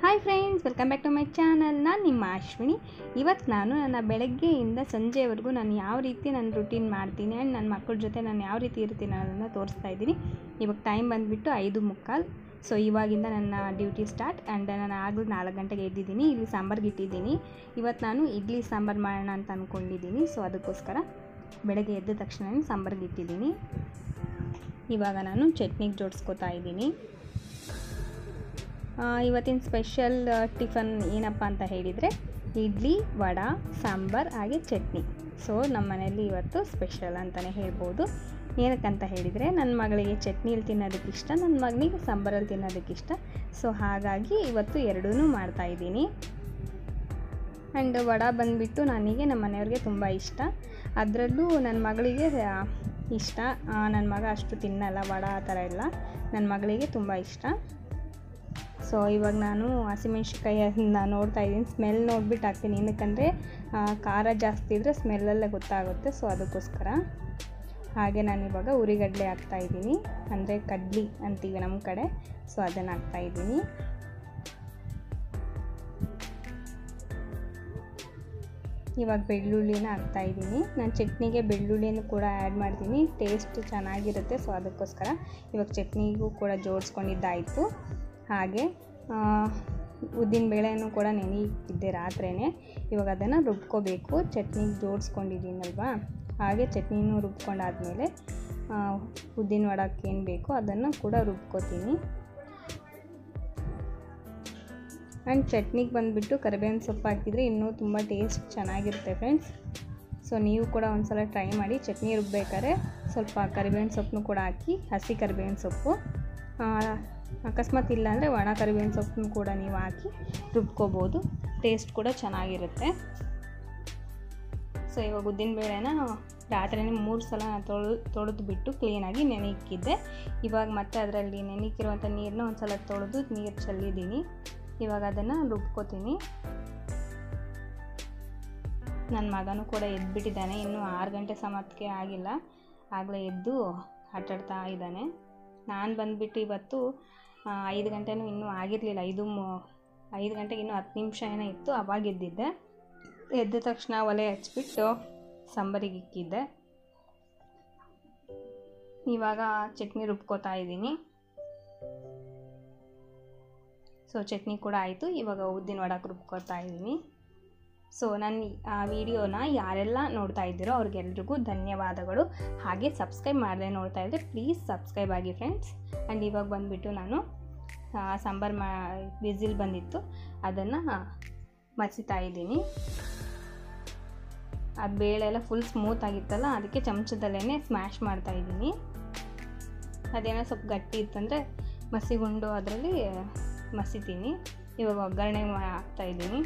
hi friends welcome back to my channel ನಾನು ನಿಮ್ಮ ಅಶ್ವಿನಿ ಇವತ್ತು ನಾನು ನನ್ನ ಬೆಳಗ್ಗೆಯಿಂದ ಸಂಜೆವರೆಗೂ ನಾನು ಯಾವ ರೀತಿ ನನ್ನ ರುಟೀನ್ ಮಾಡ್ತೀನಿ ಆ್ಯಂಡ್ ನನ್ನ ಮಕ್ಕಳ ಜೊತೆ ನಾನು ಯಾವ ರೀತಿ ಇರ್ತೀನಿ ಅನ್ನೋದನ್ನು ತೋರಿಸ್ತಾ ಇದ್ದೀನಿ ಇವಾಗ ಟೈಮ್ ಬಂದುಬಿಟ್ಟು ಐದು ಮುಕ್ಕಾಲು ಸೊ ಇವಾಗಿಂದ ನನ್ನ ಡ್ಯೂಟಿ ಸ್ಟಾರ್ಟ್ ಆ್ಯಂಡ್ ನಾನು ಆಗಲೂ ನಾಲ್ಕು ಗಂಟೆಗೆ ಎದ್ದಿದ್ದೀನಿ ಇಲ್ಲಿ ಸಾಂಬಾರ್ಗೆ ಇಟ್ಟಿದ್ದೀನಿ ಇವತ್ತು ನಾನು ಇಡ್ಲಿ ಸಾಂಬಾರು ಮಾಡೋಣ ಅಂತ ಅಂದ್ಕೊಂಡಿದ್ದೀನಿ ಸೊ ಅದಕ್ಕೋಸ್ಕರ ಬೆಳಗ್ಗೆ ಎದ್ದ ತಕ್ಷಣ ಸಾಂಬಾರ್ಗೆ ಇಟ್ಟಿದ್ದೀನಿ ಇವಾಗ ನಾನು ಚಟ್ನಿಗೆ ಜೋಡಿಸ್ಕೊತಾ ಇದ್ದೀನಿ ಆ, ಇವತ್ತಿನ ಸ್ಪೆಷಲ್ ಟಿಫನ್ ಏನಪ್ಪ ಅಂತ ಹೇಳಿದರೆ ಇಡ್ಲಿ ವಡಾ ಸಾಂಬಾರ್ ಹಾಗೆ ಚಟ್ನಿ ಸೊ ನಮ್ಮ ಮನೆಯಲ್ಲಿ ಇವತ್ತು ಸ್ಪೆಷಲ್ ಅಂತಲೇ ಹೇಳ್ಬೋದು ಏನಕ್ಕಂತ ಹೇಳಿದರೆ ನನ್ನ ಮಗಳಿಗೆ ಚಟ್ನಿಯಲ್ಲಿ ತಿನ್ನೋದಕ್ಕೆ ಇಷ್ಟ ನನ್ನ ಮಗನಿಗೆ ಸಾಂಬಾರಲ್ಲಿ ತಿನ್ನೋದಕ್ಕೆ ಇಷ್ಟ ಸೊ ಹಾಗಾಗಿ ಇವತ್ತು ಎರಡೂ ಮಾಡ್ತಾಯಿದ್ದೀನಿ ಆ್ಯಂಡ್ ವಡ ಬಂದುಬಿಟ್ಟು ನನಗೆ ನಮ್ಮ ಮನೆಯವ್ರಿಗೆ ತುಂಬ ಇಷ್ಟ ಅದರಲ್ಲೂ ನನ್ನ ಮಗಳಿಗೆ ಆ, ಇಷ್ಟ ಆ, ನನ್ನ ಮಗ ಅಷ್ಟು ತಿನ್ನಲ್ಲ ವಡ ಆ ಥರ ಎಲ್ಲ ನನ್ನ ಮಗಳಿಗೆ ತುಂಬ ಇಷ್ಟ ಸೊ ಇವಾಗ ನಾನು ಹಸಿಮೆಣ್ಸಿನ್ಕಾಯಿಯನ್ನ ನೋಡ್ತಾ ಇದ್ದೀನಿ ಸ್ಮೆಲ್ ನೋಡ್ಬಿಟ್ಟು ಹಾಕ್ತೀನಿ ಏನಕ್ಕಂದರೆ ಖಾರ ಜಾಸ್ತಿ ಇದ್ದರೆ ಸ್ಮೆಲ್ಲಲ್ಲೇ ಗೊತ್ತಾಗುತ್ತೆ ಸೊ ಅದಕ್ಕೋಸ್ಕರ ಹಾಗೆ ನಾನು ಇವಾಗ ಉರಿಗಡಲೆ ಹಾಕ್ತಾ ಇದ್ದೀನಿ ಅಂದರೆ ಕಡ್ಲಿ ಅಂತೀವಿ ನಮ್ಮ ಕಡೆ ಸೊ ಅದನ್ನು ಹಾಕ್ತಾ ಇದ್ದೀನಿ ಇವಾಗ ಬೆಳ್ಳುಳ್ಳಿನ ಹಾಕ್ತಾ ಇದ್ದೀನಿ ನಾನು ಚಟ್ನಿಗೆ ಬೆಳ್ಳುಳ್ಳಿನೂ ಕೂಡ ಆ್ಯಡ್ ಮಾಡ್ತೀನಿ ಟೇಸ್ಟ್ ಚೆನ್ನಾಗಿರುತ್ತೆ ಸೊ ಅದಕ್ಕೋಸ್ಕರ ಇವಾಗ ಚಟ್ನಿಗೂ ಕೂಡ ಜೋಡಿಸ್ಕೊಂಡಿದ್ದಾಯಿತು ಹಾಗೆ ಉದ್ದಿನ ಬೇಳೆನೂ ಕೂಡ ನೆನೆಯಿಟ್ಟಿದ್ದೆ ರಾತ್ರಿಯೇ ಇವಾಗ ಅದನ್ನು ರುಬ್ಕೋಬೇಕು ಚಟ್ನಿಗೆ ಜೋಡಿಸ್ಕೊಂಡಿದ್ದೀನಲ್ವಾ ಹಾಗೆ ಚಟ್ನಿನೂ ರುಬ್ಕೊಂಡಾದಮೇಲೆ ಉದ್ದಿನ ವಡಕ್ಕೆ ಏನು ಬೇಕೋ ಅದನ್ನು ಕೂಡ ರುಬ್ಕೋತೀನಿ ಆ್ಯಂಡ್ ಚಟ್ನಿಗೆ ಬಂದುಬಿಟ್ಟು ಕರಿಬೇವಿನ ಸೊಪ್ಪು ಹಾಕಿದರೆ ಇನ್ನೂ ತುಂಬ ಟೇಸ್ಟ್ ಚೆನ್ನಾಗಿರುತ್ತೆ ಫ್ರೆಂಡ್ಸ್ ಸೊ ನೀವು ಕೂಡ ಒಂದು ಸಲ ಟ್ರೈ ಮಾಡಿ ಚಟ್ನಿ ರುಬ್ಬೇಕಾದ್ರೆ ಸ್ವಲ್ಪ ಕರಿಬೇವಿನ ಸೊಪ್ಪನ್ನು ಕೂಡ ಹಾಕಿ ಹಸಿ ಕರಿಬೇವಿನ ಸೊಪ್ಪು ಆ, ಅಕಸ್ಮಾತ್ ಇಲ್ಲ ಅಂದರೆ ಒಣ ಕರಿಬೇವಿನ ಸೊಪ್ಪನ್ನು ಕೂಡ ನೀವು ಹಾಕಿ ರುಬ್ಕೋಬೋದು ಟೇಸ್ಟ್ ಕೂಡ ಚೆನ್ನಾಗಿರುತ್ತೆ ಸೊ ಇವಾಗ ಉದ್ದಿನ ಬೇಳೆನ ರಾತ್ರಿನೇ ಮೂರು ಸಲ ತೊಳೆದು ತೊಳೆದು ಬಿಟ್ಟು ಕ್ಲೀನಾಗಿ ನೆನೆಯಿಕ್ಕಿದ್ದೆ ಇವಾಗ ಮತ್ತೆ ಅದರಲ್ಲಿ ನೆನೆಕ್ಕಿರುವಂಥ ನೀರನ್ನ ಒಂದು ಸಲ ತೊಳೆದು ನೀರು ಚೆಲ್ಲಿದ್ದೀನಿ ಇವಾಗ ಅದನ್ನು ರುಬ್ಕೋತೀನಿ ನನ್ನ ಮಗನೂ ಕೂಡ ಎದ್ಬಿಟ್ಟಿದ್ದಾನೆ ಇನ್ನೂ ಆರು ಗಂಟೆ ಸಮಯಕ್ಕೆ ಆಗಿಲ್ಲ ಆಗಲೇ ಎದ್ದು ಆಟಾಡ್ತಾ ಇದ್ದಾನೆ ನಾನು ಬಂದುಬಿಟ್ಟು ಇವತ್ತು ಆ, ಐದು ಗಂಟೆನೂ ಇನ್ನೂ ಆಗಿರಲಿಲ್ಲ ಐದು ಮು ಐದು ಗಂಟೆಗೆ ಇನ್ನೂ ಹತ್ತು ನಿಮಿಷ ಏನೋ ಇತ್ತು ಅವಾಗ ಎದ್ದಿದ್ದೆ ಎದ್ದ ತಕ್ಷಣ ಒಲೆ ಹಚ್ಬಿಟ್ಟು ಸಾಂಬಾರಿಗೆ ಇಕ್ಕಿದ್ದೆ ಇವಾಗ ಚಟ್ನಿ ರುಬ್ಕೋತಾ ಇದ್ದೀನಿ ಸೊ ಚಟ್ನಿ ಕೂಡ ಆಯಿತು ಇವಾಗ ಉದ್ದಿನ ವಡಕ್ಕೆ ರುಬ್ಕೋತಾ ಇದ್ದೀನಿ ಸೊ ನನ್ನ ಆ ವಿಡಿಯೋನ ಯಾರೆಲ್ಲ ನೋಡ್ತಾ ಇದ್ದೀರೋ ಅವ್ರಿಗೆಲ್ರಿಗೂ ಧನ್ಯವಾದಗಳು ಹಾಗೆ ಸಬ್ಸ್ಕ್ರೈಬ್ ಮಾಡದೆ ನೋಡ್ತಾ ಇದ್ದರೆ ಪ್ಲೀಸ್ ಸಬ್ಸ್ಕ್ರೈಬ್ ಆಗಿ ಫ್ರೆಂಡ್ಸ್ ಆ್ಯಂಡ್ ಇವಾಗ ಬಂದುಬಿಟ್ಟು ನಾನು ಆ, ಸಾಂಬಾರು ಮಾ ವಿಸಿಲ್ ಬಂದಿತ್ತು ಅದನ್ನು ಮಸಿತಾ ಇದ್ದೀನಿ ಅದು ಬೇಳೆ ಎಲ್ಲ ಫುಲ್ ಸ್ಮೂತ್ ಆಗಿತ್ತಲ್ಲ ಅದಕ್ಕೆ ಚಮಚದಲ್ಲೇ ಸ್ಮ್ಯಾಶ್ ಮಾಡ್ತಾ ಇದ್ದೀನಿ ಅದೇನೋ ಸ್ವಲ್ಪ ಗಟ್ಟಿ ಇತ್ತಂದರೆ ಮಸಿಗುಂಡು ಅದರಲ್ಲಿ ಮಸಿತೀನಿ ಇವಾಗ ಒಗ್ಗರಣೆ ಮಾ- ಹಾಕ್ತಾ ಇದ್ದೀನಿ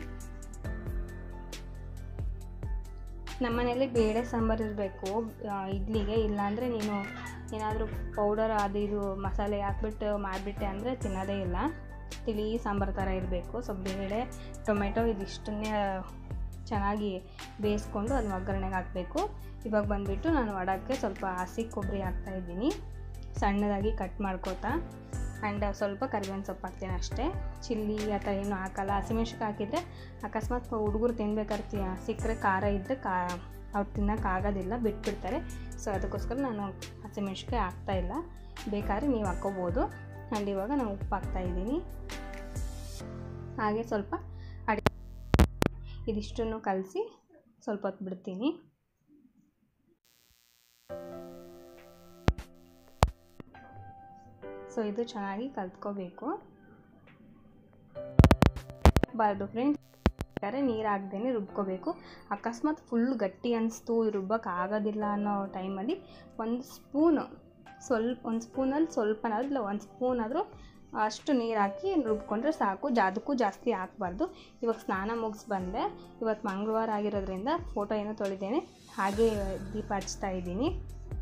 ನಮ್ಮನೇಲಿ ಬೇಳೆ ಸಾಂಬಾರು ಇರಬೇಕು ಇಡ್ಲಿಗೆ ಇಲ್ಲಾಂದರೆ ನೀನು ಏನಾದರೂ ಪೌಡರ್ ಅದು ಇದು ಮಸಾಲೆ ಹಾಕ್ಬಿಟ್ಟು ಮಾಡಿಬಿಟ್ಟೆ ಅಂದರೆ ತಿನ್ನೋದೇ ಇಲ್ಲ ತಿಳಿ ಸಾಂಬಾರು ಥರ ಇರಬೇಕು ಸೊ ಬೇಳೆ ಟೊಮೆಟೊ ಇದಿಷ್ಟನ್ನೇ ಚೆನ್ನಾಗಿ ಬೇಯಿಸ್ಕೊಂಡು ಅದನ್ನ ಒಗ್ಗರಣೆಗೆ ಹಾಕಬೇಕು ಇವಾಗ ಬಂದುಬಿಟ್ಟು ನಾನು ವಡಕ್ಕೆ ಸ್ವಲ್ಪ ಹಸಿ ಕೊಬ್ಬರಿ ಹಾಕ್ತಾಯಿದ್ದೀನಿ ಸಣ್ಣದಾಗಿ ಕಟ್ ಮಾಡ್ಕೋತಾ ಆ್ಯಂಡ್ ಸ್ವಲ್ಪ ಕರಿಬೇವಿನ ಸೊಪ್ಪು ಹಾಕ್ತೀನಿ ಅಷ್ಟೇ ಚಿಲ್ಲಿ ಆ ಥರ ಏನೂ ಹಾಕಲ್ಲ ಹಸಿಮೆಣ್ಸಿನ್ಕಾಯಿ ಹಾಕಿದರೆ ಅಕಸ್ಮಾತ್ ಹುಡುಗರು ತಿನ್ಬೇಕಾದ್ರೆ ಸಿಕ್ಕರೆ ಖಾರ ಇದ್ದರೆ ಕಾ ಅವ್ರು ತಿನ್ನೋಕ್ಕಾಗೋದಿಲ್ಲ ಬಿಟ್ಬಿಡ್ತಾರೆ ಸೊ ಅದಕ್ಕೋಸ್ಕರ ನಾನು ಹಸಿಮೆಣ್ಸಿನ್ಕಾಯಿ ಹಾಕ್ತಾಯಿಲ್ಲ ಬೇಕಾದ್ರೆ ನೀವು ಹಾಕ್ಕೋಬೋದು ಆ್ಯಂಡ್ ಇವಾಗ ನಾನು ಉಪ್ಪು ಹಾಕ್ತಾಯಿದ್ದೀನಿ ಹಾಗೆ ಸ್ವಲ್ಪ ಅಡಿ ಇದಿಷ್ಟನ್ನು ಕಲಸಿ ಸ್ವಲ್ಪ ಹೊತ್ತು ಬಿಡ್ತೀನಿ ಸೊ ಇದು ಚೆನ್ನಾಗಿ ಕಲ್ತ್ಕೋಬೇಕು ಬಾರ್ದು ಫ್ರೆಂಡ್ಸ್ ಬೇಕಾದ್ರೆ ನೀರು ಹಾಕ್ದೇ ರುಬ್ಕೋಬೇಕು ಅಕಸ್ಮಾತ್ ಫುಲ್ ಗಟ್ಟಿ ಅನಿಸ್ತು ರುಬ್ಬಕ್ಕೆ ಆಗೋದಿಲ್ಲ ಅನ್ನೋ ಟೈಮಲ್ಲಿ ಒಂದು ಸ್ಪೂನು ಸ್ವಲ್ಪ ಒಂದು ಸ್ಪೂನಲ್ಲಿ ಸ್ವಲ್ಪನಾದ್ರೂ ಇಲ್ಲ ಒಂದು ಸ್ಪೂನ್ ಆದರೂ ಅಷ್ಟು ನೀರು ಹಾಕಿ ರುಬ್ಕೊಂಡ್ರೆ ಸಾಕು ಜಾದಕ್ಕೂ ಜಾಸ್ತಿ ಹಾಕ್ಬಾರ್ದು ಇವಾಗ ಸ್ನಾನ ಮುಗಿಸ್ ಬಂದೆ ಇವತ್ತು ಮಂಗಳವಾರ ಆಗಿರೋದ್ರಿಂದ ಫೋಟೋ ಏನೋ ತೊಳಿದ್ದೇನೆ ಹಾಗೆ ದೀಪ ಹಚ್ತಾ ಇದ್ದೀನಿ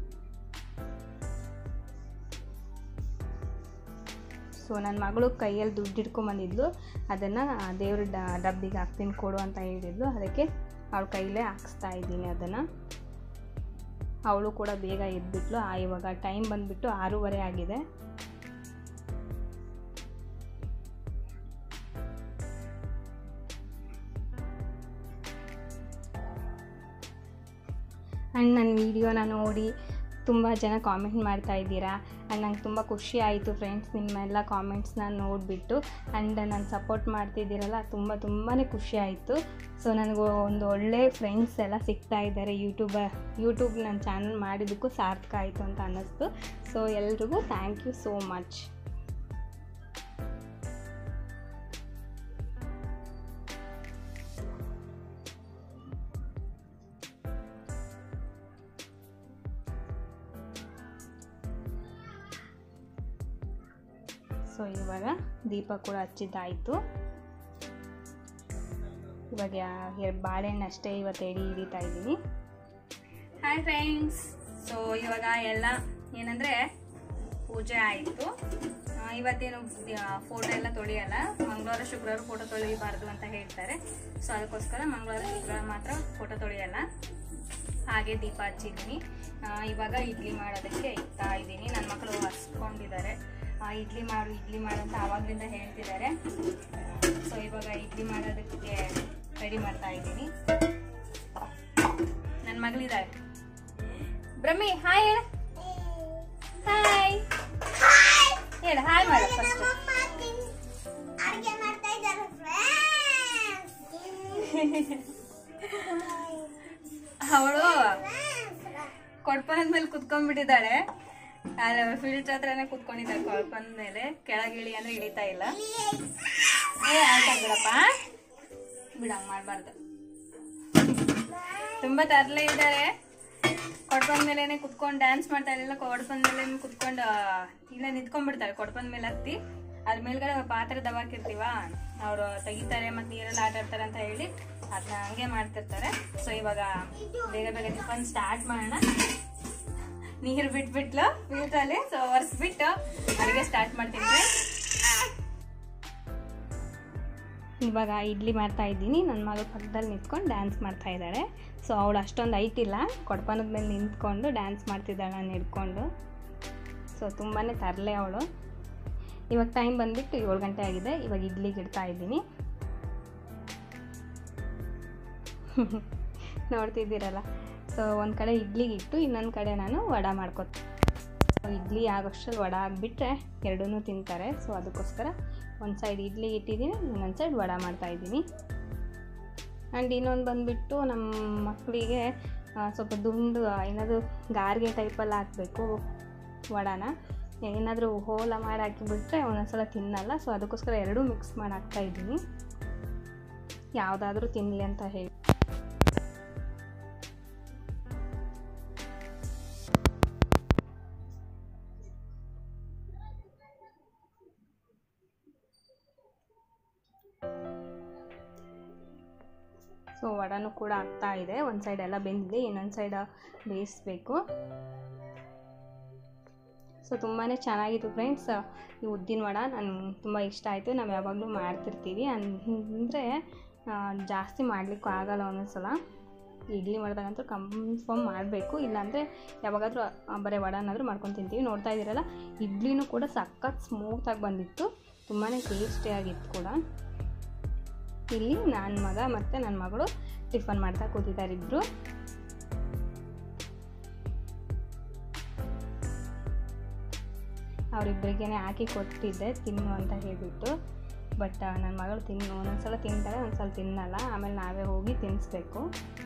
ಸೊ ನನ್ನ ಮಗಳು ಕೈಯಲ್ಲಿ ದುಡ್ಡು ಇಟ್ಕೊಂಬಂದಿದ್ಲು ಅದನ್ನು ದೇವ್ರ ಡ ಡಬ್ಬಿಗೆ ಹಾಕ್ತೀನಿ ಕೊಡು ಅಂತ ಹೇಳಿದ್ಲು ಅದಕ್ಕೆ ಅವಳ ಕೈಲೇ ಹಾಕ್ಸ್ತಾ ಇದ್ದೀನಿ ಅದನ್ನು ಅವಳು ಕೂಡ ಬೇಗ ಎದ್ಬಿಟ್ಲು ಆ ಇವಾಗ ಟೈಮ್ ಬಂದುಬಿಟ್ಟು ಆರೂವರೆ ಆಗಿದೆ ಆ್ಯಂಡ್ ನನ್ನ ವೀಡಿಯೋನ ನೋಡಿ ತುಂಬ ಜನ ಕಾಮೆಂಟ್ ಮಾಡ್ತಾ ಇದ್ದೀರಾ ಆ್ಯಂಡ್ ನಂಗೆ ತುಂಬ ಖುಷಿ ಆಯಿತು ಫ್ರೆಂಡ್ಸ್ ನಿಮ್ಮೆಲ್ಲ ಕಾಮೆಂಟ್ಸ್ನ ನೋಡಿಬಿಟ್ಟು ಆ್ಯಂಡ್ ನಾನು ಸಪೋರ್ಟ್ ಮಾಡ್ತಿದ್ದೀರಲ್ಲ ತುಂಬ ತುಂಬಾ ಖುಷಿ ಆಯಿತು ಸೊ ನನಗೆ ಒಂದು ಒಳ್ಳೆ ಫ್ರೆಂಡ್ಸ್ ಎಲ್ಲ ಸಿಗ್ತಾ ಇದ್ದಾರೆ ಯೂಟ್ಯೂಬ ಯೂಟ್ಯೂಬ್ ನನ್ನ ಚಾನಲ್ ಮಾಡಿದ್ದಕ್ಕೂ ಸಾರ್ಥಕ ಆಯಿತು ಅಂತ ಅನ್ನಿಸ್ತು ಸೊ ಎಲ್ರಿಗೂ thank you so much so ಇವಾಗ ದೀಪ ಕೂಡ ಹಚ್ಚಿದ್ದಾಯಿತು ಇವಾಗ ಎರಡು ಬಾಳೆಹಣ್ಣು ಅಷ್ಟೇ ಇವತ್ತು ಎಡಿ ಹಿಡಿತಾ ಇದ್ದೀನಿ ಹಾಯ್ ಫ್ರೆಂಡ್ಸ್ ಸೊ ಇವಾಗ ಎಲ್ಲ ಏನಂದರೆ ಪೂಜೆ ಆಯಿತು ಇವತ್ತೇನು ಫೋಟೋ ಎಲ್ಲ ತೊಳೆಯಲ್ಲ ಮಂಗಳವಾರ ಶುಕ್ರವಾರ ಫೋಟೋ ತೊಳಿಬಾರ್ದು ಅಂತ ಹೇಳ್ತಾರೆ ಸೊ ಅದಕ್ಕೋಸ್ಕರ ಮಂಗಳವಾರ ಶುಕ್ರವಾರ ಮಾತ್ರ ಫೋಟೋ ತೊಳೆಯಲ್ಲ ಹಾಗೆ ದೀಪ ಹಚ್ಚಿದ್ದೀನಿ ಆ, ಇವಾಗ ಇಡ್ಲಿ ಮಾಡೋದಕ್ಕೆ ಇಕ್ತಾ ಇದ್ದೀನಿ ನನ್ನ ಮಕ್ಕಳು ಹಸ್ಕೊಂಡಿದ್ದಾರೆ ಆ, ಇಡ್ಲಿ ಮಾಡು ಇಡ್ಲಿ ಮಾಡು ಅಂತ ಆವಾಗಲಿಂದ ಹೇಳ್ತಿದ್ದಾರೆ ಸೊ ಇವಾಗ ಇಡ್ಲಿ ಮಾಡೋದಕ್ಕೆ ರೆಡಿ ಮಾಡ್ತಾ ಇದ್ದೀನಿ ನನ್ನ ಮಗಳಿದ್ದಾಳೆ ಬ್ರಹ್ಮಿ ಹಾಯ್ ಹೇಳ ಹಾಯ್ ಹೇಳ ಹಾಯ್ ಮಾಡ ಫಸ್ಟ್ ಅಡಿಗೆ ಮಾಡ್ತಾ ಇದ್ದಾರೆ ಅವಳು ಕೊಡ್ಪನದ ಮೇಲೆ ಕುತ್ಕೊಂಡ್ಬಿಟ್ಟಿದ್ದಾಳೆ ಅಲ್ಲಿ ಫಿಲ್ಟರ್ ಹತ್ರನೇ ಕುತ್ಕೊಂಡಿದ್ದಾಳೆ ಕೊಡ್ಪನದ ಮೇಲೆ ಕೆಳಗಿಳಿ ಅಂದ್ರೆ ಇಳಿತಾ ಇಲ್ಲ ಏ ಆಯ್ತಾ ಬಿಡಪ್ಪ ಬಿಡ ಮಾಡಬಾರ್ದು ತುಂಬಾ ತರಲೆ ಇದ್ದಾರೆ ಕೊಡ್ಪನ್ ಮೇಲೆನೆ ಕುತ್ಕೊಂಡು ಡ್ಯಾನ್ಸ್ ಮಾಡ್ತಾ ಇರಲಿಲ್ಲ ಕೊಡ್ಪನ್ ಮೇಲೆ ಕುತ್ಕೊಂಡು ಇಲ್ಲೇ ನಿಂತ್ಕೊಂಡ್ಬಿಡ್ತಾರೆ ಕೊಡ್ಪನ್ ಮೇಲೆ ಹತ್ತಿ ಅದ್ರ ಮೇಲ್ಗಡೆ ಪಾತ್ರೆ ದಬಾಕಿರ್ತೀವ ಅವರು ತೆಗಿತಾರೆ ಮತ್ತೆ ನೀರಲ್ಲಿ ಆಟ ಆಡ್ತಾರೆ ಅಂತ ಹೇಳಿ ಅದನ್ನ ಹಂಗೆ ಮಾಡ್ತಿರ್ತಾರೆ ಸೊ ಇವಾಗ ಬೇಗ ಬೇಗ ಟಿಫನ್ ಸ್ಟಾರ್ಟ್ ಮಾಡೋಣ ನೀರು ಬಿಟ್ಬಿಟ್ಲು ಫಿಲ್ಟ್ರಲ್ಲಿ ಸೊ ಒರೆಸ್ಬಿಟ್ಟು ಅಡುಗೆ ಸ್ಟಾರ್ಟ್ ಮಾಡ್ತೀನಿ ಇವಾಗ ಇಡ್ಲಿ ಮಾಡ್ತಾ ಇದ್ದೀನಿ ನನ್ನ ಮಗಳು ಪಕ್ಕದಲ್ಲಿ ನಿಂತ್ಕೊಂಡು ಡ್ಯಾನ್ಸ್ ಮಾಡ್ತಾ ಇದ್ದಾಳೆ ಸೊ ಅವಳು ಅಷ್ಟೊಂದು ಐಟ್ ಇಲ್ಲ ಕೊಡ್ಪನದ ಮೇಲೆ ನಿಂತ್ಕೊಂಡು ಡ್ಯಾನ್ಸ್ ಮಾಡ್ತಿದ್ದಾಳೆ ನಾನು ಹಿಡ್ಕೊಂಡು ಸೊ ತುಂಬಾ ತರಲೆ ಅವಳು ಇವಾಗ ಟೈಮ್ ಬಂದುಬಿಟ್ಟು ಏಳು ಗಂಟೆ ಆಗಿದೆ ಇವಾಗ ಇಡ್ಲಿಗೆ ಇಡ್ತಾ ಇದ್ದೀನಿ ನೋಡ್ತಿದ್ದೀರಲ್ಲ ಸೊ ಒಂದು ಕಡೆ ಇಡ್ಲಿಗೆ ಇಟ್ಟು ಇನ್ನೊಂದು ಕಡೆ ನಾನು ವಡ ಮಾಡ್ಕೊತೀನಿ ಇಡ್ಲಿ ಆಗೋಷ್ಟರಲ್ಲಿ ವಡ ಆಗಿಬಿಟ್ರೆ ಎರಡೂ ತಿಂತಾರೆ ಸೊ ಅದಕ್ಕೋಸ್ಕರ ಒಂದು ಸೈಡ್ ಇಡ್ಲಿ ಇಟ್ಟಿದ್ದೀನಿ ಇನ್ನೊಂದು ಸೈಡ್ ವಡ ಮಾಡ್ತಾ ಇದ್ದೀನಿ ಆ್ಯಂಡ್ ಇನ್ನೊಂದು ಬಂದುಬಿಟ್ಟು ನಮ್ಮ ಮಕ್ಕಳಿಗೆ ಸ್ವಲ್ಪ ದುಂಡು ಏನಾದರೂ ಗಾರ್ಗೆ ಟೈಪಲ್ಲಿ ಹಾಕಬೇಕು ವಡಾನ ಏನಾದರೂ ಹೋಲ ಮಾಡಿ ಹಾಕಿಬಿಟ್ರೆ ಒಂದೊಂದ್ಸಲ ತಿನ್ನಲ್ಲ ಸೊ ಅದಕ್ಕೋಸ್ಕರ ಎರಡೂ ಮಿಕ್ಸ್ ಮಾಡಿ ಹಾಕ್ತಾ ಇದ್ದೀನಿ ಯಾವುದಾದ್ರೂ ತಿನ್ನಲಿ ಅಂತ ಹೇಳಿ ಸೊ ವಡನೂ ಕೂಡ ಆಗ್ತಾ ಇದೆ ಒಂದು ಸೈಡ್ ಎಲ್ಲ ಬೆಂದಿದೆ ಇನ್ನೊಂದು ಸೈಡ್ ಬೇಯಿಸ್ಬೇಕು ಸೊ ತುಂಬಾ ಚೆನ್ನಾಗಿತ್ತು ಫ್ರೆಂಡ್ಸ್ ಈ ಉದ್ದಿನ ವಡ ನನಗೆ ತುಂಬ ಇಷ್ಟ ಆಯಿತು ನಾವು ಯಾವಾಗಲೂ ಮಾಡ್ತಿರ್ತೀವಿ ಅಂದರೆ ಜಾಸ್ತಿ ಮಾಡಲಿಕ್ಕೂ ಆಗಲ್ಲ ಒಂದೊಂದ್ಸಲ ಇಡ್ಲಿ ಮಾಡಿದಾಗಂತೂ ಕನ್ಫರ್ಮ್ ಮಾಡಬೇಕು ಇಲ್ಲಾಂದರೆ ಯಾವಾಗಾದರೂ ಬರೀ ವಡನಾದರೂ ಮಾಡ್ಕೊಂಡು ತಿಂತೀವಿ ನೋಡ್ತಾ ಇದ್ದೀರಲ್ಲ ಇಡ್ಲಿನೂ ಕೂಡ ಸಖತ್ ಸ್ಮೂತಾಗಿ ಬಂದಿತ್ತು ತುಂಬಾ ಟೇಸ್ಟಿಯಾಗಿತ್ತು ಕೂಡ ಇಲ್ಲಿ ನನ್ನ ಮಗ ಮತ್ತು ನನ್ನ ಮಗಳು ಟಿಫನ್ ಮಾಡ್ತಾ ಕೂತಿದ್ದಾರೆ ಇಬ್ಬರು ಅವರಿಬ್ಬರಿಗೆ ಹಾಕಿ ಕೊಟ್ಟಿದ್ದೆ ತಿನ್ನು ಅಂತ ಹೇಳಿಬಿಟ್ಟು ಬಟ್ ನನ್ನ ಮಗಳು ತಿನ್ನು ಒಂದೊಂದ್ಸಲ ತಿಂತಾಳೆ ಒಂದ್ಸಲ ತಿನ್ನಲ್ಲ ಆಮೇಲೆ ನಾವೇ ಹೋಗಿ ತಿನ್ನಿಸ್ಬೇಕು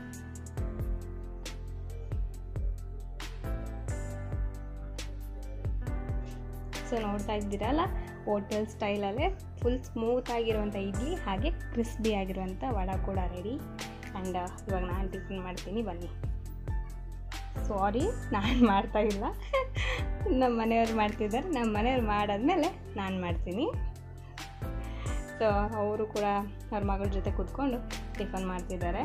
ಸೊ ನೋಡ್ತಾ ಇದ್ದೀರಲ್ಲ ಹೋಟೆಲ್ ಸ್ಟೈಲಲ್ಲೇ ಫುಲ್ ಸ್ಮೂತ್ ಆಗಿರುವಂಥ ಇಡ್ಲಿ ಹಾಗೆ ಕ್ರಿಸ್ಪಿ ಆಗಿರುವಂಥ ವಡ ಕೂಡ ರೆಡಿ ಆ್ಯಂಡ್ ಇವಾಗ ನಾನು ಟಿಫಿನ್ ಮಾಡ್ತೀನಿ ಬನ್ನಿ ಸಾರಿ ನಾನು ಮಾಡ್ತಾ ಇಲ್ಲ ನಮ್ಮ ಮನೆಯವ್ರು ಮಾಡ್ತಿದ್ದಾರೆ ನಮ್ಮ ಮನೆಯವ್ರು ಮಾಡಾದ್ಮೇಲೆ ನಾನು ಮಾಡ್ತೀನಿ ಸೊ ಅವರು ಕೂಡ ಅವ್ರ ಮಗಳ ಜೊತೆ ಕೂತ್ಕೊಂಡು ಟಿಫನ್ ಮಾಡ್ತಿದ್ದಾರೆ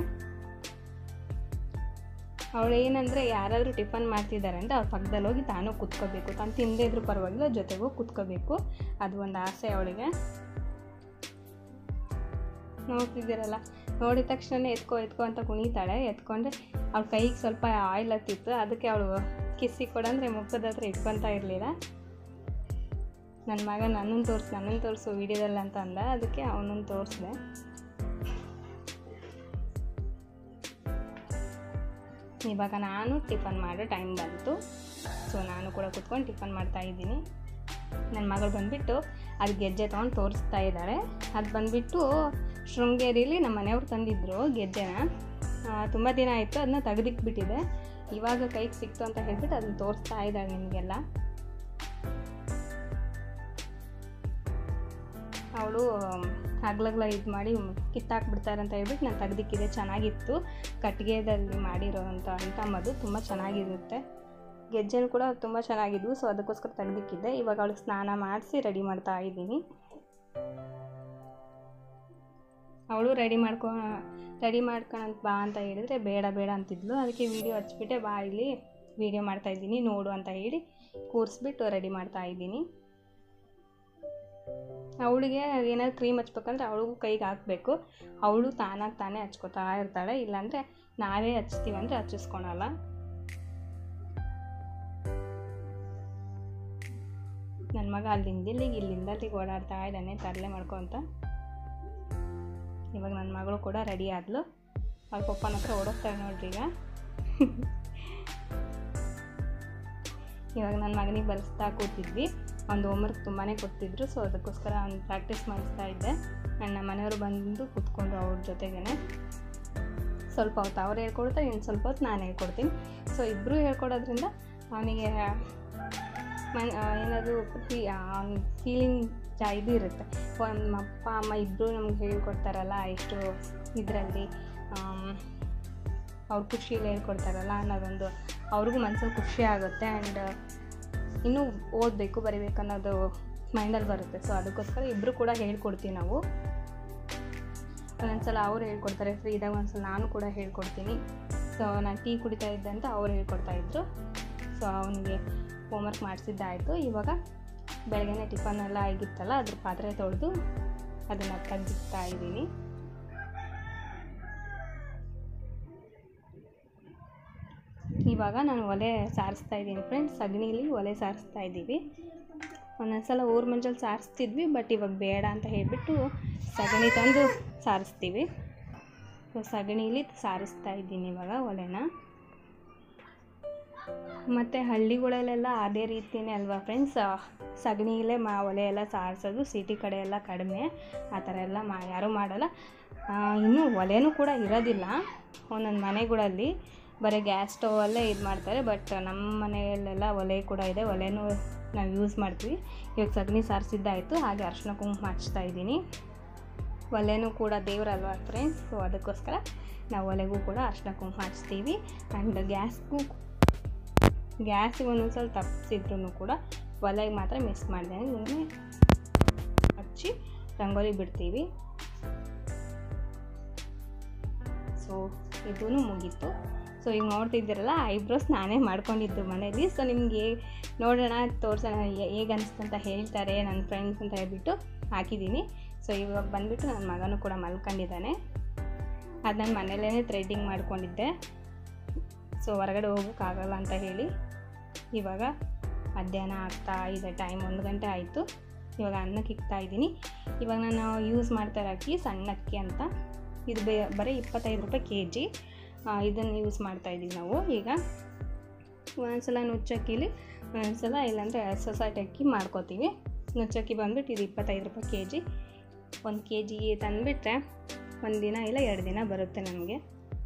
ಅವಳು ಏನಂದರೆ ಯಾರಾದರೂ ಟಿಫನ್ ಮಾಡ್ತಿದ್ದಾರೆ ಅಂದರೆ ಅವ್ರ ಪಕ್ಕದಲ್ಲಿ ಹೋಗಿ ತಾನು ಕೂತ್ಕೋಬೇಕು ತಾನು ತಿಂದೇ ಇದ್ರೂ ಪರವಾಗಿಲ್ಲ ಜೊತೆಗೂ ಕೂತ್ಕೋಬೇಕು ಅದು ಒಂದು ಆಸೆ ಅವಳಿಗೆ ನೋಡ್ತಿದ್ದೀರಲ್ಲ ನೋಡಿದ ತಕ್ಷಣ ಎತ್ಕೋ ಎತ್ಕೋ ಅಂತ ಕುಣಿತಾಳೆ ಎತ್ಕೊಂಡ್ರೆ ಅವಳ ಕೈಗೆ ಸ್ವಲ್ಪ ಆಯಿಲ್ ಹತ್ತಿತ್ತು ಅದಕ್ಕೆ ಅವಳು ಕಿಸಿ ಕೊಡಂದ್ರೆ ಮುಖದ ಹತ್ರ ಇಟ್ಕೊತಾ ಇರಲಿಲ್ಲ ನನ್ನ ಮಗ ನನ್ನನ್ನು ತೋರಿಸು ನನ್ನನ್ನು ತೋರಿಸು ವೀಡಿಯೋದಲ್ಲಿ ಅಂತ ಅಂದ ಅದಕ್ಕೆ ಅವನನ್ನು ತೋರಿಸ್ದೆ ಇವಾಗ ನಾನು ಟಿಫನ್ ಮಾಡೋ ಟೈಮ್ ಬಂತು ಸೊ ನಾನು ಕೂಡ ಕುತ್ಕೊಂಡು ಟಿಫನ್ ಮಾಡ್ತಾ ಇದ್ದೀನಿ ನನ್ನ ಮಗಳು ಬಂದುಬಿಟ್ಟು ಅದು ಗೆಜ್ಜೆ ತೊಗೊಂಡು ತೋರಿಸ್ತಾ ಇದ್ದಾಳೆ ಅದು ಬಂದುಬಿಟ್ಟು ಶೃಂಗೇರಿಲಿ ನಮ್ಮ ಮನೆಯವ್ರು ತಂದಿದ್ರು ಗೆಜ್ಜೆನ ತುಂಬ ದಿನ ಆಯಿತು ಅದನ್ನ ತೆಗೆದಿಕ್ಬಿಟ್ಟಿದೆ ಇವಾಗ ಕೈಗೆ ಸಿಕ್ತು ಅಂತ ಹೇಳ್ಬಿಟ್ಟು ಅದನ್ನ ತೋರಿಸ್ತಾ ಇದ್ದಾಳೆ ನಿಮಗೆಲ್ಲ ಅವಳು ಹಗ್ಲಗ್ಲ ಇದು ಮಾಡಿ ಕಿತ್ತಾಕ್ಬಿಡ್ತಾರೆ ಅಂತ ಹೇಳ್ಬಿಟ್ಟು ನಾನು ತೆಗ್ದಿಕ್ಕಿದೆ ಚೆನ್ನಾಗಿತ್ತು ಕಟ್ಟಿಗೆದಲ್ಲಿ ಮಾಡಿರೋವಂಥ ಅಂಟಮ್ಮದು ತುಂಬ ಚೆನ್ನಾಗಿರುತ್ತೆ ಗೆಜ್ಜೆನೂ ಕೂಡ ತುಂಬ ಚೆನ್ನಾಗಿದ್ವು ಸೊ ಅದಕ್ಕೋಸ್ಕರ ತೆಗ್ದಿಕ್ಕಿದ್ದೆ ಇವಾಗ ಅವಳಿಗೆ ಸ್ನಾನ ಮಾಡಿಸಿ ರೆಡಿ ಮಾಡ್ತಾ ಇದ್ದೀನಿ ಅವಳು ರೆಡಿ ಮಾಡ್ಕೊ ರೆಡಿ ಮಾಡ್ಕೊಳಂತ ಬಾ ಅಂತ ಹೇಳಿದ್ರೆ ಬೇಡ ಬೇಡ ಅಂತಿದ್ಲು ಅದಕ್ಕೆ ವೀಡಿಯೋ ಹಚ್ಬಿಟ್ಟೆ ಬಾ ಇಲ್ಲಿ ವೀಡಿಯೋ ಮಾಡ್ತಾ ಇದ್ದೀನಿ ನೋಡು ಅಂತ ಹೇಳಿ ಕೂರಿಸ್ಬಿಟ್ಟು ರೆಡಿ ಮಾಡ್ತಾ ಇದ್ದೀನಿ ಅವಳಿಗೆ ಏನಾದ್ರು ಕ್ರೀಮ್ ಹಚ್ಬೇಕಂದ್ರೆ ಅವಳಿಗೂ ಕೈಗೆ ಹಾಕಬೇಕು ಅವಳು ತಾನಾಗಿ ತಾನೇ ಹಚ್ಕೋತಾ ಇರ್ತಾಳೆ ಇಲ್ಲಾಂದರೆ ನಾವೇ ಹಚ್ತೀವಿ ಅಂದರೆ ಹಚ್ಚಿಸ್ಕೊಳಲ್ಲ ನನ್ನ ಮಗ ಅಲ್ಲಿಂದ ಇಲ್ಲಿಗೆ ಇಲ್ಲಿಂದ ಅಲ್ಲಿಗೆ ಓಡಾಡ್ತಾ ಇದ್ದಾನೆ ತರಲೆ ಮಾಡ್ಕೊತ ಇವಾಗ ನನ್ನ ಮಗಳು ಕೂಡ ರೆಡಿ ಆದ್ಲು ಅವ್ರ ಪಪ್ಪನ ಹತ್ರ ಓಡೋಗ್ತಾಳೆ ನೋಡ್ರಿ ಈಗ ಇವಾಗ ನನ್ನ ಮಗನಿಗೆ ಬರೆಸ್ತಾ ಕೂತಿದ್ವಿ ಒಂದು ಹೋಮ್ವರ್ಕ್ ತುಂಬಾ ಕೊಡ್ತಿದ್ರು ಸೊ ಅದಕ್ಕೋಸ್ಕರ ಅವ್ನು ಪ್ರಾಕ್ಟೀಸ್ ಮಾಡಿಸ್ತಾ ಇದ್ದೆ ನನ್ನ ಮನೆಯವರು ಬಂದು ಕೂತ್ಕೊಂಡು ಅವ್ರ ಜೊತೆಗೇ ಸ್ವಲ್ಪ ಹೊತ್ತು ಅವ್ರು ಹೇಳ್ಕೊಡ್ತಾರೆ ಇನ್ನು ಸ್ವಲ್ಪ ಹೊತ್ತು ನಾನು ಹೇಳ್ಕೊಡ್ತೀನಿ ಸೊ ಇಬ್ಬರು ಹೇಳ್ಕೊಡೋದ್ರಿಂದ ಅವನಿಗೆ ಮನ್ ಏನಾದರೂ ಫೀ ಫೀಲಿಂಗ್ ಜಾ ಇದು ಇರುತ್ತೆ ನಮ್ಮ ಅಪ್ಪ ಅಮ್ಮ ಇಬ್ಬರು ನಮ್ಗೆ ಹೇಳ್ಕೊಡ್ತಾರಲ್ಲ ಎಷ್ಟು ಇದರಲ್ಲಿ ಅವ್ರ ಖುಷಿಯಲ್ಲಿ ಹೇಳ್ಕೊಡ್ತಾರಲ್ಲ ಅನ್ನೋದೊಂದು ಅವ್ರಿಗೂ ಮನಸ್ಸಲ್ಲಿ ಖುಷಿ ಆಗುತ್ತೆ ಆ್ಯಂಡ್ ಇನ್ನೂ ಓದಬೇಕು ಬರಿಬೇಕು ಅನ್ನೋದು ಮೈಂಡಲ್ಲಿ ಬರುತ್ತೆ ಸೊ ಅದಕ್ಕೋಸ್ಕರ ಇಬ್ಬರು ಕೂಡ ಹೇಳ್ಕೊಡ್ತೀವಿ ನಾವು ಒಂದೊಂದ್ಸಲ ಅವ್ರು ಹೇಳ್ಕೊಡ್ತಾರೆ ಫ್ರೀ ಇದ್ದಾಗ ಒಂದ್ಸಲ ನಾನು ಕೂಡ ಹೇಳ್ಕೊಡ್ತೀನಿ ಸೊ ನಾನು ಟೀ ಕುಡಿತಾ ಇದ್ದೆ ಅಂತ ಅವ್ರು ಹೇಳ್ಕೊಡ್ತಾ ಇದ್ರು ಸೊ ಅವನಿಗೆ ಹೋಮ್ವರ್ಕ್ ಮಾಡಿಸಿದ್ದಾಯಿತು ಇವಾಗ ಬೆಳಗ್ಗೆನೆ ಟಿಫನ್ ಎಲ್ಲ ಆಗಿತ್ತಲ್ಲ ಅದ್ರ ಪಾತ್ರೆ ತೊಳೆದು ಅದನ್ನು ತೆಗ್ದಿಕ್ತಾ ಇದ್ದೀನಿ ಇವಾಗ ನಾನು ಒಲೆ ಸಾರಿಸ್ತಾ ಇದ್ದೀನಿ ಫ್ರೆಂಡ್ಸ್ ಸಗಣಿಲಿ ಒಲೆ ಸಾರಿಸ್ತಾ ಇದ್ದೀವಿ ಒಂದೊಂದ್ಸಲ ಊರ ಮಂಜಲ್ಲಿ ಸಾರಿಸ್ತಿದ್ವಿ ಬಟ್ ಇವಾಗ ಬೇಡ ಅಂತ ಹೇಳಿಬಿಟ್ಟು ಸಗಣಿ ತಂದು ಸಾರಿಸ್ತೀವಿ ಸೊ ಸಗಣಿಲಿ ಸಾರಿಸ್ತಾ ಇದ್ದೀನಿ ಇವಾಗ ಒಲೆನ ಮತ್ತು ಹಳ್ಳಿಗಳಲ್ಲೆಲ್ಲ ಅದೇ ರೀತಿಯೇ ಅಲ್ವಾ ಫ್ರೆಂಡ್ಸ್ ಸಗಣಿಲೇ ಮಾ ಒಲೆ ಎಲ್ಲ ಸಾರಿಸೋದು ಸಿಟಿ ಕಡೆ ಎಲ್ಲ ಕಡಿಮೆ ಆ ಥರ ಎಲ್ಲ ಮಾ ಯಾರೂ ಮಾಡಲ್ಲ ಇನ್ನೂ ಒಲೆನೂ ಕೂಡ ಇರೋದಿಲ್ಲ ಒಂದೊಂದು ಮನೆಗಳಲ್ಲಿ ಬರೀ ಗ್ಯಾಸ್ ಸ್ಟವಲ್ಲೇ ಇದು ಮಾಡ್ತಾರೆ ಬಟ್ ನಮ್ಮ ಮನೆಯಲ್ಲೆಲ್ಲ ಒಲೆ ಕೂಡ ಇದೆ ಒಲೆನೂ ನಾವು ಯೂಸ್ ಮಾಡ್ತೀವಿ ಇವಾಗ ಸಗಣಿ ಸಾರಿಸಿದ್ದಾಯಿತು ಹಾಗೆ ಅರ್ಶಿನ ಕುಂಕುಮ ಹಚ್ತಾ ಇದ್ದೀನಿ ಒಲೆನೂ ಕೂಡ ದೇವರಲ್ವಾ ಫ್ರೆಂಡ್ಸ್ ಸೊ ಅದಕ್ಕೋಸ್ಕರ ನಾವು ಒಲೆಗೂ ಕೂಡ ಅರ್ಶಿನ ಕುಂಕುಮ ಹಚ್ತೀವಿ ಆ್ಯಂಡ್ ಗ್ಯಾಸ್ಗೂ ಗ್ಯಾಸಿಗೆ ಒಂದೊಂದ್ಸಲ ತಪ್ಪಿಸಿದ್ರು ಕೂಡ ಒಲೆಗೆ ಮಾತ್ರ ಮಿಸ್ ಮಾಡಿದೆ ಇದನ್ನೇ ಹಚ್ಚಿ ರಂಗೋಲಿ ಬಿಡ್ತೀವಿ ಸೊ ಇದೂ ಮುಗೀತು ಸೊ ಈಗ ನೋಡ್ತಿದ್ದೀರಲ್ಲ ಐಬ್ರೋಸ್ ನಾನೇ ಮಾಡ್ಕೊಂಡಿದ್ದು ಮನೇಲಿ ಸೊ ನಿಮಗೆ ನೋಡೋಣ ತೋರ್ಸೋಣ ಹೇಗೆ ಅನಿಸ್ತು ಅಂತ ಹೇಳ್ತಾರೆ ನನ್ನ ಫ್ರೆಂಡ್ಸ್ ಅಂತ ಹೇಳ್ಬಿಟ್ಟು ಹಾಕಿದ್ದೀನಿ ಸೊ ಇವಾಗ ಬಂದುಬಿಟ್ಟು ನನ್ನ ಮಗನೂ ಕೂಡ ಮಲ್ಕೊಂಡಿದ್ದಾನೆ ಅದು ನಾನು ಮನೇಲೇ ಥ್ರೆಡ್ಡಿಂಗ್ ಮಾಡ್ಕೊಂಡಿದ್ದೆ ಸೊ ಹೊರಗಡೆ ಹೋಗೋಕ್ಕಾಗಲ್ಲ ಅಂತ ಹೇಳಿ ಇವಾಗ ಮಧ್ಯಾಹ್ನ ಆಗ್ತಾ ಇದೆ ಟೈಮ್ ಒಂದು ಗಂಟೆ ಆಯಿತು ಇವಾಗ ಅನ್ನಕ್ಕೆ ಇಕ್ತಾ ಇದ್ದೀನಿ ಇವಾಗ ನಾನು ಯೂಸ್ ಮಾಡ್ತಾ ಇರೋ ಅಕ್ಕಿ ಸಣ್ಣ ಅಕ್ಕಿ ಅಂತ ಇದು ಬೇ ಬರೀ ಇಪ್ಪತ್ತೈದು ರೂಪಾಯಿ ಕೆ ಜಿ ಇದನ್ನು ಯೂಸ್ ಮಾಡ್ತಾ ಇದ್ದೀವಿ ನಾವು ಈಗ ಒಂದೊಂದ್ಸಲ ನುಚ್ಚಕ್ಕಿಲಿ ಒಂದೊಂದ್ಸಲ ಇಲ್ಲಾಂದರೆ ಸೊಸೈಟಿ ಅಕ್ಕಿ ಮಾಡ್ಕೋತೀವಿ ನುಚ್ಚಕ್ಕಿ ಬಂದುಬಿಟ್ಟು ಇದು ಇಪ್ಪತ್ತೈದು ರೂಪಾಯಿ ಕೆ ಜಿ ಒಂದು ಕೆ ಜಿ ತಂದುಬಿಟ್ರೆ ಒಂದು ದಿನ ಇಲ್ಲ ಎರಡು ದಿನ ಬರುತ್ತೆ ನನಗೆ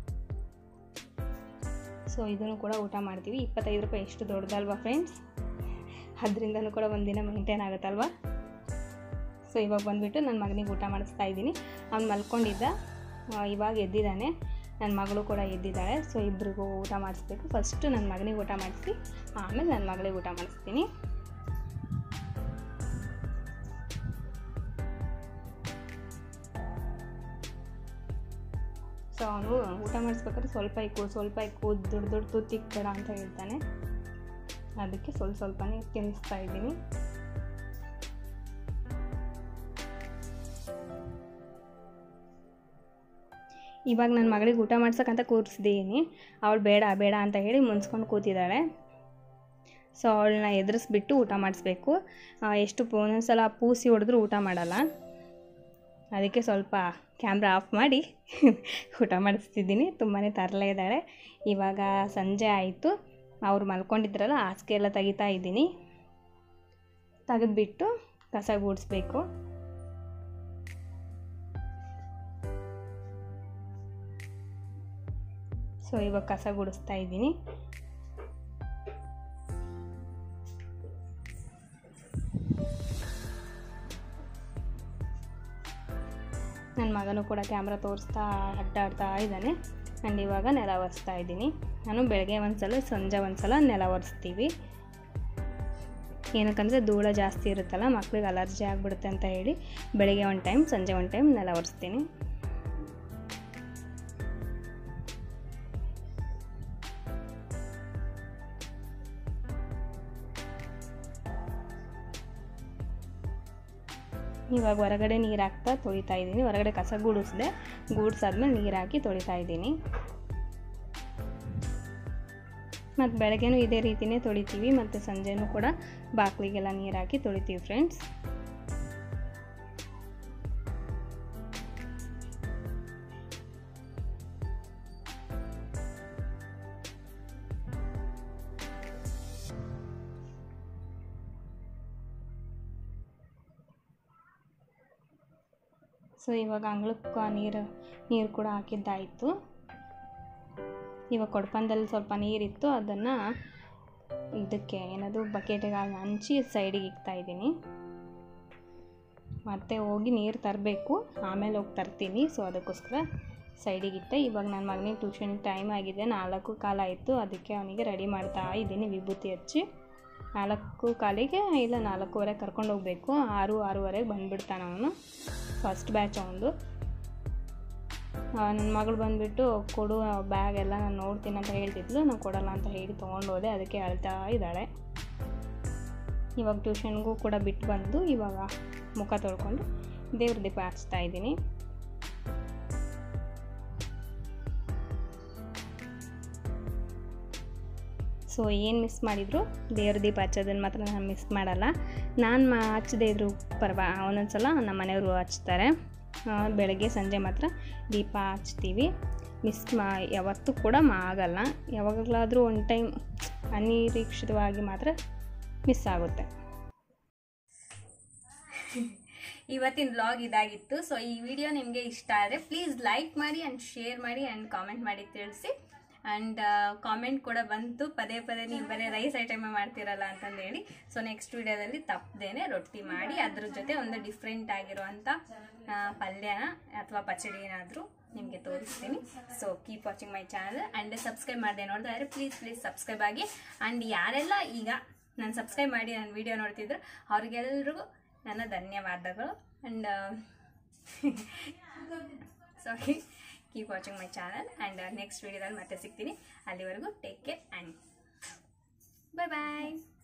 ಸೊ ಇದನ್ನು ಕೂಡ ಊಟ ಮಾಡ್ತೀವಿ ಇಪ್ಪತ್ತೈದು ರೂಪಾಯಿ ಎಷ್ಟು ದೊಡ್ಡದಲ್ವಾ ಫ್ರೆಂಡ್ಸ್ ಅದರಿಂದನೂ ಕೂಡ ಒಂದು ದಿನ ಮೇಂಟೈನ್ ಆಗುತ್ತಲ್ವಾ ಸೊ ಇವಾಗ ಬಂದುಬಿಟ್ಟು ನನ್ನ ಮಗನಿಗೆ ಊಟ ಮಾಡಿಸ್ತಾ ಇದ್ದೀನಿ ಅವ್ನು ಮಲ್ಕೊಂಡಿದ್ದ ಇವಾಗ ಎದ್ದಿದ್ದಾನೆ ನನ್ನ ಮಗಳು ಕೂಡ ಎದ್ದಿದ್ದಾಳೆ ಸೊ ಇಬ್ಬರಿಗೂ ಊಟ ಮಾಡಿಸ್ಬೇಕು ಫಸ್ಟು ನನ್ನ ಮಗನಿಗೆ ಊಟ ಮಾಡಿಸಿ ಆಮೇಲೆ ನನ್ನ ಮಗಳಿಗೆ ಊಟ ಮಾಡಿಸ್ತೀನಿ ಸೊ ಅವನು ಊಟ ಮಾಡಿಸ್ಬೇಕಾದ್ರೆ ಸ್ವಲ್ಪ ಇಕ್ಕು ಸ್ವಲ್ಪ ಇಕ್ಕು ದೊಡ್ಡ ದೊಡ್ಡ ತುತ್ತು ಇಕ್ಬೇಡ ಅಂತ ಹೇಳ್ತಾನೆ ಅದಕ್ಕೆ ಸ್ವಲ್ಪ ಸ್ವಲ್ಪನೇ ತಿನ್ನಿಸ್ತಾ ಇದ್ದೀನಿ ಇವಾಗ ನನ್ನ ಮಗಳಿಗೆ ಊಟ ಮಾಡ್ಸೋಕ್ಕಂತ ಕೂರಿಸಿದ್ದೀನಿ ಅವಳು ಬೇಡ ಬೇಡ ಅಂತ ಹೇಳಿ ಮುನ್ಸ್ಕೊಂಡು ಕೂತಿದ್ದಾಳೆ ಸೊ ಅವಳನ್ನ ಎದುರಿಸ್ಬಿಟ್ಟು ಊಟ ಮಾಡಿಸ್ಬೇಕು ಎಷ್ಟು ಒಂದೊಂದ್ಸಲ ಪೂಸಿ ಹೊಡೆದ್ರೂ ಊಟ ಮಾಡಲ್ಲ ಅದಕ್ಕೆ ಸ್ವಲ್ಪ ಕ್ಯಾಮ್ರಾ ಆಫ್ ಮಾಡಿ ಊಟ ಮಾಡಿಸ್ತಿದ್ದೀನಿ ತುಂಬಾ ತರಲೆ ಇದ್ದಾಳೆ ಇವಾಗ ಸಂಜೆ ಆಯಿತು ಅವ್ರು ಮಲ್ಕೊಂಡಿದ್ರಲ್ಲ ಹಾಸಿಗೆ ಎಲ್ಲ ತೆಗಿತಾ ಇದ್ದೀನಿ ತೆಗೆದ್ಬಿಟ್ಟು ಕಸ ಗೂಡಿಸ್ಬೇಕು ಸೊ ಇವಾಗ ಕಸ ಗುಡಿಸ್ತಾ ಇದ್ದೀನಿ ನನ್ನ ಮಗನೂ ಕೂಡ ಕ್ಯಾಮ್ರಾ ತೋರಿಸ್ತಾ ಅಡ್ಡಾಡ್ತಾ ಇದ್ದಾನೆ ಆ್ಯಂಡ್ ಇವಾಗ ನೆಲ ಒರೆಸ್ತಾ ಇದ್ದೀನಿ ನಾನು ಬೆಳಗ್ಗೆ ಒಂದ್ಸಲ ಸಂಜೆ ಒಂದ್ಸಲ ನೆಲ ಒರೆಸ್ತೀವಿ ಏನಕ್ಕಂದರೆ ಧೂಳ ಜಾಸ್ತಿ ಇರುತ್ತಲ್ಲ ಮಕ್ಳಿಗೆ ಅಲರ್ಜಿ ಆಗಿಬಿಡುತ್ತೆ ಅಂತ ಹೇಳಿ ಬೆಳಗ್ಗೆ ಒಂದು ಟೈಮ್ ಸಂಜೆ ಒಂದು ಟೈಮ್ ನೆಲ ಒರೆಸ್ತೀನಿ ಇವಾಗ ಹೊರಗಡೆ ನೀರು ಹಾಕ್ತಾ ತೊಳಿತಾ ಇದ್ದೀನಿ ಹೊರಗಡೆ ಕಸ ಗುಡಿಸ್ದೆ ಗೂಡ್ಸಾದ್ಮೇಲೆ ನೀರು ಹಾಕಿ ತೊಳಿತಾ ಇದ್ದೀನಿ ಮತ್ತು ಬೆಳಗ್ಗೆನೂ ಇದೇ ರೀತಿಯೇ ತೊಳಿತೀವಿ ಮತ್ತು ಸಂಜೆನೂ ಕೂಡ ಬಾಗಿಲಿಗೆಲ್ಲ ನೀರು ಹಾಕಿ ತೊಳಿತೀವಿ ಫ್ರೆಂಡ್ಸ್ ಸೊ ಇವಾಗ ಅಂಗಳಕ್ಕೆ ನೀರು ನೀರು ಕೂಡ ಹಾಕಿದ್ದಾಯಿತು ಇವಾಗ ಕೊಡಪಂದಲ್ಲಿ ಸ್ವಲ್ಪ ನೀರಿತ್ತು ಅದನ್ನು ಇದಕ್ಕೆ ಏನದು ಬಕೆಟಿಗೆ ಹಂಚಿ ಸೈಡಿಗೆ ಇಕ್ತಾ ಇದ್ದೀನಿ ಮತ್ತೆ ಹೋಗಿ ನೀರು ತರಬೇಕು ಆಮೇಲೆ ಹೋಗಿ ತರ್ತೀನಿ ಸೊ ಅದಕ್ಕೋಸ್ಕರ ಸೈಡಿಗೆ ಇಟ್ಟೆ ಇವಾಗ ನನ್ನ ಮಗನಿಗೆ ಟ್ಯೂಷನ್ ಟೈಮ್ ಆಗಿದೆ ನಾಲ್ಕು ಕಾಲ ಆಯಿತು ಅದಕ್ಕೆ ಅವನಿಗೆ ರೆಡಿ ಮಾಡ್ತಾ ಇದ್ದೀನಿ ವಿಭೂತಿ ಹಚ್ಚಿ ನಾಲ್ಕು ಕಾಲಿಗೆ ಇಲ್ಲ ನಾಲ್ಕೂವರೆ ಕರ್ಕೊಂಡು ಹೋಗಬೇಕು ಆರು ಆರೂವರೆಗೆ ಬಂದುಬಿಡ್ತಾನೆ ಅವನು ಫಸ್ಟ್ ಬ್ಯಾಚ್ ಅವನದು ನನ್ನ ಮಗಳು ಬಂದುಬಿಟ್ಟು ಕೊಡು ಬ್ಯಾಗ್ ಎಲ್ಲ ನಾನು ನೋಡ್ತೀನಿ ಅಂತ ಹೇಳ್ತಿದ್ಲು ನಾನು ಕೊಡಲ್ಲ ಅಂತ ಹೇಳಿ ತೊಗೊಂಡು ಹೋದೆ ಅದಕ್ಕೆ ಅಳ್ತಾ ಇದ್ದಾಳೆ ಇವಾಗ ಟ್ಯೂಷನ್ಗೂ ಕೂಡ ಬಿಟ್ಟು ಬಂದು ಇವಾಗ ಮುಖ ತೊಳ್ಕೊಂಡು ದೇವ್ರ ದೀಪ ಹಚ್ತಾ ಇದ್ದೀನಿ ಸೊ ಏನು ಮಿಸ್ ಮಾಡಿದ್ರು ದೇವ್ರ ದೀಪ ಹಚ್ಚೋದನ್ನು ಮಾತ್ರ ನಾನು ಮಿಸ್ ಮಾಡಲ್ಲ ನಾನು ಮಾ ಹಚ್ಚದೇ ಇದ್ರು ಪರ್ವಾ ಒಂದೊಂದು ಸಲ ನಮ್ಮ ಮನೆಯವರು ಹಚ್ತಾರೆ ಆ, ಬೆಳಗ್ಗೆ ಸಂಜೆ ಮಾತ್ರ ದೀಪ ಹಚ್ತೀವಿ ಮಿಸ್ ಮಾ ಯಾವತ್ತೂ ಕೂಡ ಮಾ ಆಗಲ್ಲ ಯಾವಾಗಲಾದರೂ ಒನ್ ಟೈಮ್ ಅನಿರೀಕ್ಷಿತವಾಗಿ ಮಾತ್ರ ಮಿಸ್ ಆಗುತ್ತೆ ಇವತ್ತಿನ ಬ್ಲಾಗ್ ಇದಾಗಿತ್ತು ಸೊ ಈ ವಿಡಿಯೋ ನಿಮಗೆ ಇಷ್ಟ ಆದರೆ ಪ್ಲೀಸ್ ಲೈಕ್ ಮಾಡಿ ಆ್ಯಂಡ್ ಶೇರ್ ಮಾಡಿ ಆ್ಯಂಡ್ ಕಾಮೆಂಟ್ ಮಾಡಿ ತಿಳಿಸಿ ಆ್ಯಂಡ್ ಕಾಮೆಂಟ್ ಕೂಡ ಬಂತು ಪದೇ ಪದೇ ನೀವು ಬರೀ ರೈಸ್ ಐಟಮೇ ಮಾಡ್ತಿರಲ್ಲ ಅಂತಂದು ಹೇಳಿ ಸೊ ನೆಕ್ಸ್ಟ್ ವಿಡಿಯೋದಲ್ಲಿ ತಪ್ಪದೇನೆ ರೊಟ್ಟಿ ಮಾಡಿ ಅದ್ರ ಜೊತೆ ಒಂದು ಡಿಫ್ರೆಂಟ್ ಆಗಿರುವಂಥ ಆ, ಪಲ್ಯನ ಅಥವಾ ಪಚಡಿ ಏನಾದರೂ ನಿಮಗೆ ತೋರಿಸ್ತೀನಿ so keep watching my channel and subscribe ಮಾಡಿದೆ ನೋಡ್ತಾ ಇದ್ರೆ ಪ್ಲೀಸ್ ಪ್ಲೀಸ್ ಸಬ್ಸ್ಕ್ರೈಬ್ ಆಗಿ ಆ್ಯಂಡ್ ಯಾರೆಲ್ಲ ಈಗ ನಾನು ಸಬ್ಸ್ಕ್ರೈಬ್ ಮಾಡಿ ನನ್ನ ವಿಡಿಯೋ ನೋಡ್ತಿದ್ರು ಅವ್ರಿಗೆಲ್ರಿಗೂ ನನ್ನ ಧನ್ಯವಾದಗಳು and sorry keep watching my channel and next ವಿಡಿಯೋದಲ್ಲಿ ಮತ್ತೆ ಸಿಗ್ತೀನಿ ಅಲ್ಲಿವರೆಗೂ take care and bye bye